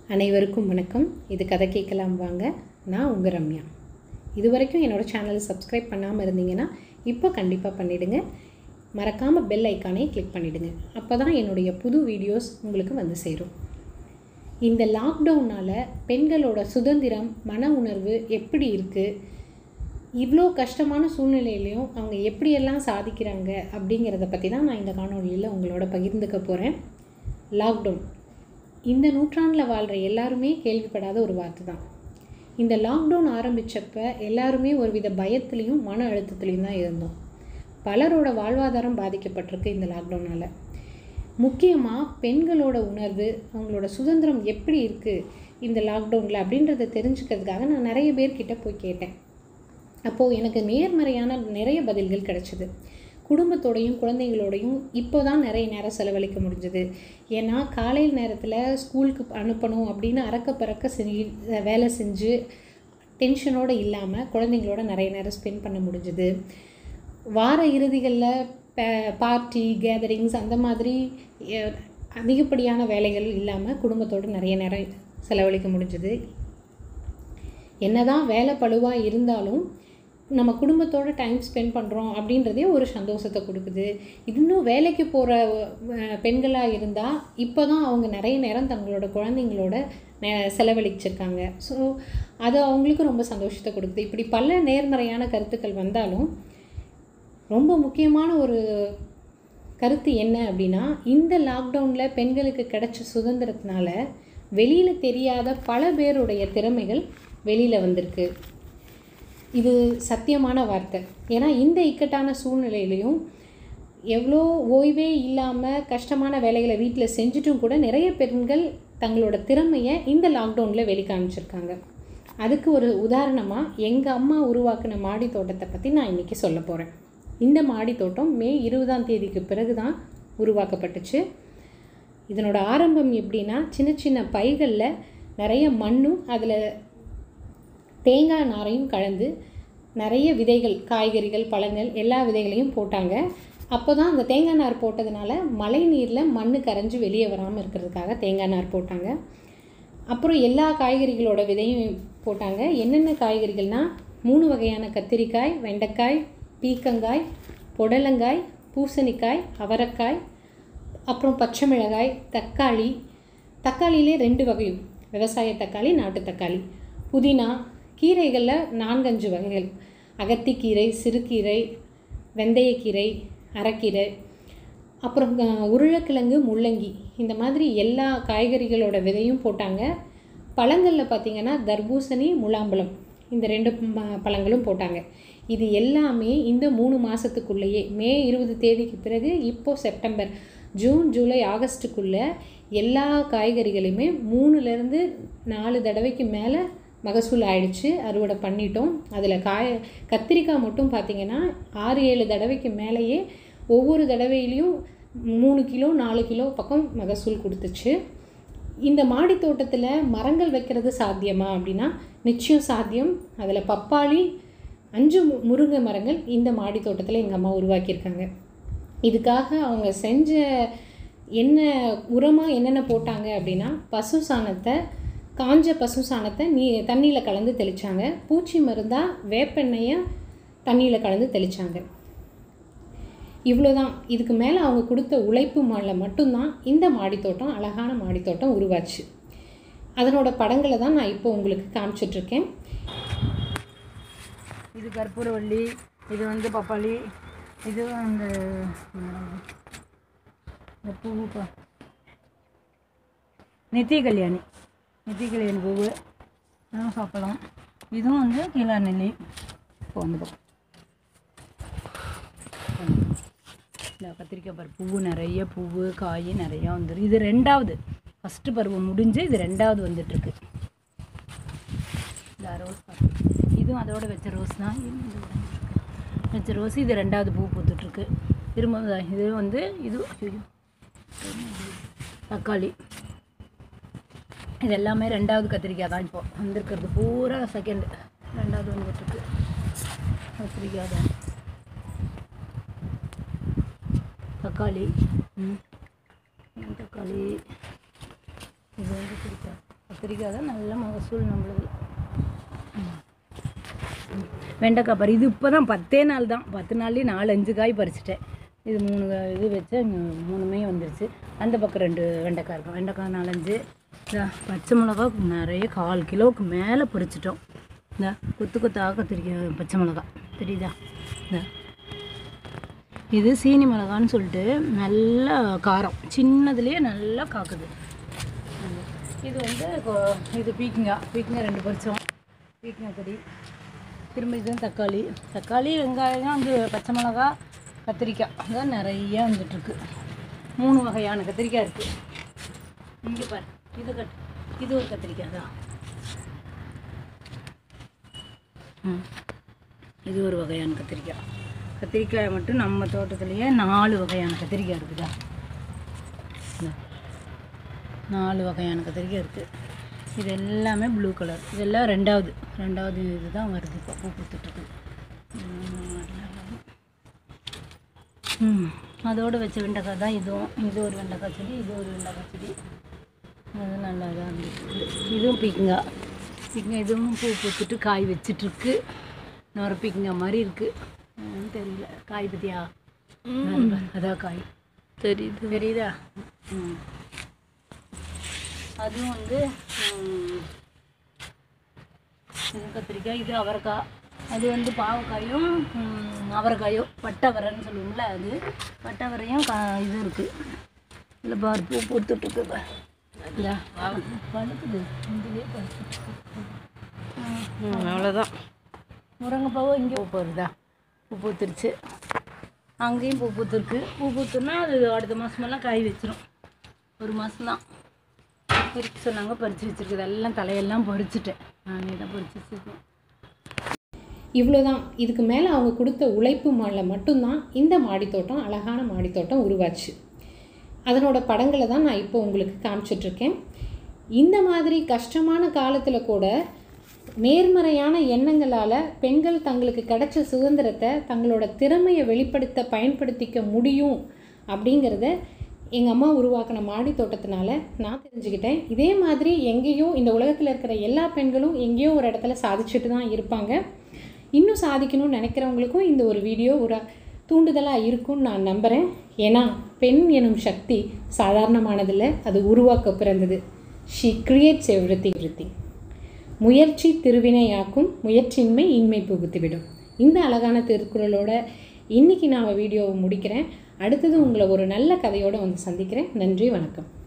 அனைவருக்கும் வணக்கம் இது கதை கேட்கலாம் வாங்க நான் உங்கள் ரம்யா இது வரைக்கும் என்னோடய சேனலை சப்ஸ்கிரைப் பண்ணாமல் இருந்தீங்கன்னா இப்போ கண்டிப்பாக பண்ணிவிடுங்க மறக்காமல் பெல் ஐக்கானை கிளிக் பண்ணிவிடுங்க அப்போ தான் என்னுடைய புது வீடியோஸ் உங்களுக்கு வந்து சேரும் இந்த லாக்டவுனால் பெண்களோட சுதந்திரம் மன உணர்வு எப்படி இருக்குது இவ்வளோ கஷ்டமான சூழ்நிலையிலையும் அவங்க எப்படியெல்லாம் சாதிக்கிறாங்க அப்படிங்கிறத பற்றி தான் நான் இந்த காணொலியில் உங்களோட பகிர்ந்துக்க போகிறேன் லாக்டவுன் இந்த நூற்றாண்டில் வாழ்கிற எல்லாருமே கேள்விப்படாத ஒரு வார்த்தை தான் இந்த லாக்டவுன் ஆரம்பித்தப்ப எல்லாருமே ஒரு வித பயத்துலேயும் மன அழுத்தத்துலேயும் தான் இருந்தோம் பலரோட வாழ்வாதாரம் பாதிக்கப்பட்டிருக்கு இந்த லாக்டவுனால் முக்கியமாக பெண்களோட உணர்வு அவங்களோட சுதந்திரம் எப்படி இருக்குது இந்த லாக்டவுனில் அப்படின்றத தெரிஞ்சுக்கிறதுக்காக நான் நிறைய பேர்கிட்ட போய் கேட்டேன் அப்போது எனக்கு நேர்மறையான நிறைய பதில்கள் கிடச்சிது குடும்பத்தோடையும் குழந்தைங்களோடையும் இப்போ தான் நிறைய நேரம் செலவழிக்க முடிஞ்சது ஏன்னா காலையில் நேரத்தில் ஸ்கூலுக்கு அனுப்பணும் அப்படின்னு அறக்க பறக்க செஞ்சு வேலை செஞ்சு டென்ஷனோடு இல்லாமல் குழந்தைங்களோட நிறைய நேரம் ஸ்பெண்ட் பண்ண முடிஞ்சுது வார இறுதிகளில் பார்ட்டி கேதரிங்ஸ் அந்த மாதிரி அஹ், அதிகப்படியான வேலைகள் இல்லாமல் குடும்பத்தோடு நிறைய நேரம் செலவழிக்க முடிஞ்சுது என்னதான் வேலை பழுவாக இருந்தாலும் நம்ம குடும்பத்தோட டைம் ஸ்பெண்ட் பண்ணுறோம் அப்படின்றதே ஒரு சந்தோஷத்தை கொடுக்குது இன்னும் வேலைக்கு போகிற பெண்களாக இருந்தால் இப்போ தான் அவங்க நிறைய நேரம் தங்களோட குழந்தைங்களோட நே- செலவழிச்சிருக்காங்க ஸோ அது அவங்களுக்கு ரொம்ப சந்தோஷத்தை கொடுக்குது இப்படி பல நேர்மறையான கருத்துக்கள் வந்தாலும் ரொம்ப முக்கியமான ஒரு கருத்து என்ன அப்படின்னா இந்த லாக்டவுனில் பெண்களுக்கு கிடைச்ச சுதந்திரத்தினால வெளியில் தெரியாத பல பேருடைய திறமைகள் வெளியில் வந்திருக்கு இது சத்தியமான வார்த்தை ஏன்னா இந்த இக்கட்டான சூழ்நிலையிலையும் எவ்வளோ ஓய்வே இல்லாமல் கஷ்டமான வேலைகளை வீட்டில் செஞ்சுட்டும் கூட நிறைய பெண்கள் தங்களோட திறமையை இந்த லாக்டவுனில் வெளிக்காமிச்சிருக்காங்க அதுக்கு ஒரு உதாரணமாக எங்கள் அம்மா உருவாக்கின மாடி தோட்டத்தை பற்றி நான் இன்றைக்கி சொல்ல போகிறேன் இந்த மாடி தோட்டம் மே இருபதாம் தேதிக்கு பிறகு தான் உருவாக்கப்பட்டுச்சு இதனோட ஆரம்பம் எப்படின்னா சின்ன சின்ன பைகளில் நிறைய மண்ணும் அதில் தேங்காய் நாரையும் கலந்து நிறைய விதைகள் காய்கறிகள் பழங்கள் எல்லா விதைகளையும் போட்டாங்க அப்போ தான் அந்த தேங்காய் நார் போட்டதுனால மழை நீரில் மண் கரைஞ்சி வெளியே வராமல் இருக்கிறதுக்காக தேங்காய் நார் போட்டாங்க அப்புறம் எல்லா காய்கறிகளோட விதையும் போட்டாங்க என்னென்ன காய்கறிகள்னால் மூணு வகையான கத்திரிக்காய் வெண்டைக்காய் பீக்கங்காய் புடலங்காய் பூசணிக்காய் அவரைக்காய் அப்புறம் பச்சை மிளகாய் தக்காளி தக்காளியிலே ரெண்டு வகையும் விவசாய தக்காளி நாட்டு தக்காளி புதினா கீரைகளில் நான்கஞ்சு வகைகள் அகத்திக்கீரை சிறுகீரை வெந்தயக்கீரை அரைக்கீரை அப்புறம் அஹ், உருளைக்கிழங்கு முள்ளங்கி இந்த மாதிரி எல்லா காய்கறிகளோட விதையும் போட்டாங்க பழங்களில் பார்த்திங்கன்னா தர்பூசணி முலாம்பழம் இந்த ரெண்டு ம- பழங்களும் போட்டாங்க இது எல்லாமே இந்த மூணு மாதத்துக்குள்ளேயே மே இருபது தேதிக்கு பிறகு இப்போ செப்டம்பர் ஜூன் ஜூலை ஆகஸ்ட்டுக்குள்ளே எல்லா காய்கறிகளையுமே மூணுலேருந்து நாலு தடவைக்கு மேலே மகசூல் ஆயிடுச்சு அறுவடை பண்ணிட்டோம் அதில் காய கத்திரிக்காய் மட்டும் பார்த்திங்கன்னா ஆறு ஏழு தடவைக்கு மேலேயே ஒவ்வொரு தடவையிலையும் மூணு கிலோ நாலு கிலோ பக்கம் மகசூல் கொடுத்துச்சு இந்த மாடி தோட்டத்தில் மரங்கள் வைக்கிறது சாத்தியமா அப்படின்னா நிச்சயம் சாத்தியம் அதில் பப்பாளி அஞ்சு மு- முருங்கை மரங்கள் இந்த மாடி தோட்டத்தில் எங்கள் அம்மா உருவாக்கியிருக்காங்க இதுக்காக அவங்க செஞ்ச என்ன உரமாக என்னென்ன போட்டாங்க அப்படின்னா பசு சாணத்தை காஞ்ச பசு சாணத்தை நீ தண்ணியில் கலந்து தெளித்தாங்க பூச்சி மருந்தாக வேப்பெண்ணெயை தண்ணியில் கலந்து தெளித்தாங்க இவ்வளோதான் இதுக்கு மேலே அவங்க கொடுத்த உழைப்பு மேலே மட்டும்தான் இந்த மாடித்தோட்டம் அழகான மாடித்தோட்டம் உருவாச்சு அதனோட படங்களை தான் நான் இப்போ உங்களுக்கு காமிச்சிட்ருக்கேன் இது கற்பூரவள்ளி இது வந்து பப்பாளி இது அந்த இந்த பூவு பா நித்திய கல்யாணி நித்திய கல்யாணி பூவு இதுவும் சாப்பிடலாம் இதுவும் வந்து கீழா நெல்லி இப்போ வந்து பக்கம் இந்த கத்திரிக்காய் பாரு பூவு நிறைய பூவு காய் நிறையா வந்துடும் இது ரெண்டாவது ஃபஸ்ட்டு பருவம் முடிஞ்சு இது ரெண்டாவது வந்துட்டுருக்கு இந்த ரோஸ் பாரு. இதுவும் அதோட வச்ச ரோஸ் தான் இது இந்த உடைஞ்சிருக்கு. வச்ச ரோஸ் இது ரெண்டாவது பூ பூத்துட்ருக்கு திரும்ப இதா- இது வந்து இது ஐயோ. தக்காளி இது எல்லாமே ரெண்டாவது கத்திரிக்காய் தான் இப்போ வந்திருக்கிறது பூரா செகண்ட் ரெண்டாவது வந்துட்டுருக்கு கத்திரிக்காய் தான் தக்காளி ம். தக்காளி இது வந்து கத்திரிக்காய் கத்திரிக்காய் தான் நல்ல மகசூல் நம்மளுக்கு வெண்டைக்காய் பாரு இது இப்போ தான் பத்தே நாள் தான் பத்து நாள்லேயே நாலு அஞ்சு காய் பறிச்சிட்டேன் இது மூணு கா- இது வச்சா இங்க மூணுமே வந்துருச்சு அந்த பக்கம் ரெண்டு வெண்டைக்காய் இருக்கும் வெண்டைக்காய் நாலஞ்சு இதா பச்சை மிளகா நிறைய கால் கிலோவுக்கு மேலே பறிச்சிட்டோம் இந்த கொத்து கொத்தாக கத்திரிக்காய் பச்சை மிளகா தெரியுதா இந்த இது சீனி மிளகான்னு சொல்லிட்டு நல்ல காரம் சின்னதுலேயே நல்லா காக்குது இது வந்து கொ- இது பீக்கிங்காய் பீக்கிங்காய் ரெண்டு பறிச்சோம் பீக்கிங்காய் கொடி திரும்ப இதுவும் தக்காளி தக்காளி வெங்காயம் வந்து பச்சை மிளகா கத்திரிக்காய் அதான் நிறைய வந்துட்டுருக்கு மூணு வகையான கத்திரிக்காய் இருக்குது இங்கே பாரு இது கட் இது ஒரு கத்திரிக்காய் தான் ம் இது ஒரு வகையான கத்திரிக்காய் கத்திரிக்காய் மட்டும் நம்ம தோட்டத்துலேயே நாலு வகையான கத்திரிக்காய் இருக்குதா இந்தா. நாலு வகையான கத்திரிக்காய் இருக்குது இது எல்லாமே ப்ளூ கலர் இதெல்லாம் ரெண்டாவது ரெண்டாவது இது தான் வருது இப்போ பூ கொடுத்துட்ருக்கு ம் அதோடு வச்ச வெண்டைக்காய் தான் இதுவும் இது ஒரு வெண்டைக்காய் செடி இது ஒரு வெண்டைக்காய் செடி அது நல்லா தான் இருந்துச்சு இதுவும் பீக்கங்காய் பீக்கங்காய் இதுவும் பூ பூத்துட்டு காய் வச்சிட்ருக்கு இன்னொரு பீக்கங்காய் மாதிரி இருக்குது தெரியல காய் பத்தியா அதான் காய் தெரியுது தெரியுதா ம் அதுவும் வந்து ம், இது கத்திரிக்காய் இது அவரைக்காய் அது வந்து பாவக்காயும் ம், அவரைக்காயும் பட்டவரைன்னு சொல்லுவோம்ல அது பட்டவரையும் கா இது இருக்குது இல்லை பார் பூ பூத்துட்ருக்கு பார் இல்லை பழுக்குது இதுலேயே பழுத்துட்ருக்கு அவ்வளோதான் முருங்கைப்பூவும் இங்கே பூ போகுதா பூ பூத்துருச்சு அங்கேயும் பூ பூத்துருக்கு பூ பூத்துனா அது அடுத்த மாதமெல்லாம் காய் வச்சிரும் ஒரு மாதம்தான் பறிக்க சொன்னாங்க பறித்து வச்சிருக்குது எல்லாம் தலையெல்லாம் பறிச்சுட்டேன் நானே தான் பறிச்சு வச்சிருக்கேன் இவ்வளோதான் இதுக்கு மேலே அவங்க கொடுத்த உழைப்பு மால மட்டும்தான் இந்த மாடித்தோட்டம் அழகான மாடித்தோட்டம் உருவாச்சு அதனோட படங்களை தான் நான் இப்போ உங்களுக்கு காமிச்சிட்ருக்கேன் இந்த மாதிரி கஷ்டமான காலத்தில் கூட நேர்மறையான எண்ணங்களால் பெண்கள் தங்களுக்கு கிடைச்ச சுதந்திரத்தை தங்களோட திறமையை வெளிப்படுத்த பயன்படுத்திக்க முடியும் அப்படிங்கிறத எங்கள் அம்மா உருவாக்கின மாடி தோட்டத்தினால நான் தெரிஞ்சுக்கிட்டேன் இதே மாதிரி எங்கேயும் இந்த உலகத்தில் இருக்கிற எல்லா பெண்களும் எங்கேயோ ஒரு இடத்துல சாதிச்சுட்டு தான் இருப்பாங்க இன்னும் சாதிக்கணும்னு நினைக்கிறவங்களுக்கும் இந்த ஒரு வீடியோ ஒரு தூண்டுதலாக இருக்கும்னு நான் நம்புகிறேன் ஏன்னா பெண் எனும் சக்தி சாதாரணமானதில்லை அது உருவாக்க பிறந்தது ஷீ கிரியேட்ஸ் எவ்ரி திங் முயற்சி திருவினையாக்கும் முயற்சியின்மை இன்மை புகுத்திவிடும் இந்த அழகான திருக்குறளோட இன்றைக்கி நான் வீடியோவை முடிக்கிறேன் அடுத்தது உங்களை ஒரு நல்ல கதையோடு வந்து சந்திக்கிறேன் நன்றி வணக்கம்